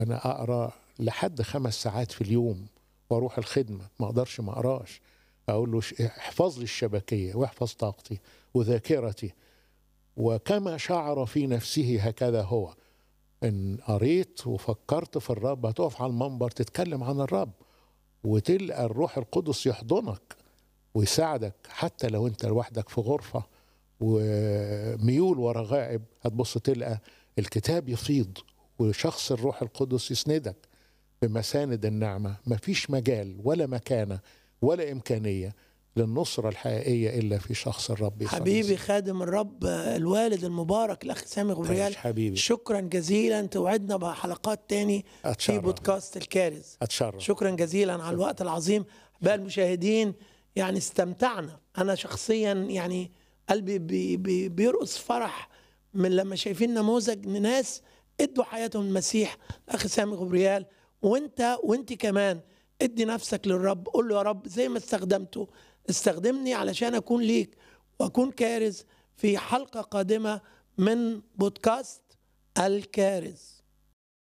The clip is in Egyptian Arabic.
انا اقرا لحد خمس ساعات في اليوم واروح الخدمه ما اقدرش ما اقراش اقول له ش- احفظ لي الشبكيه واحفظ طاقتي وذاكرتي وكما شعر في نفسه هكذا هو ان قريت وفكرت في الرب هتقف على المنبر تتكلم عن الرب وتلقى الروح القدس يحضنك ويساعدك حتى لو انت لوحدك في غرفه وميول ورغائب هتبص تلقى الكتاب يفيض وشخص الروح القدس يسندك بمساند النعمه مفيش مجال ولا مكانه ولا امكانيه للنصره الحقيقيه الا في شخص الرب يسوع حبيبي المسيح. خادم الرب آه، الوالد المبارك الاخ سامي غبريال عايش حبيبي شكرا جزيلا توعدنا بحلقات تاني في اتشرف بودكاست الكارز اتشرف شكرا جزيلا على الوقت العظيم بقى المشاهدين يعني استمتعنا انا شخصيا يعني قلبي بي بي بيرقص فرح من لما شايفين نموذج لناس ادوا حياتهم المسيح اخي سامي غبريال وانت وانت كمان ادي نفسك للرب قول له يا رب زي ما استخدمته استخدمني علشان اكون ليك واكون كارز في حلقه قادمه من بودكاست الكارز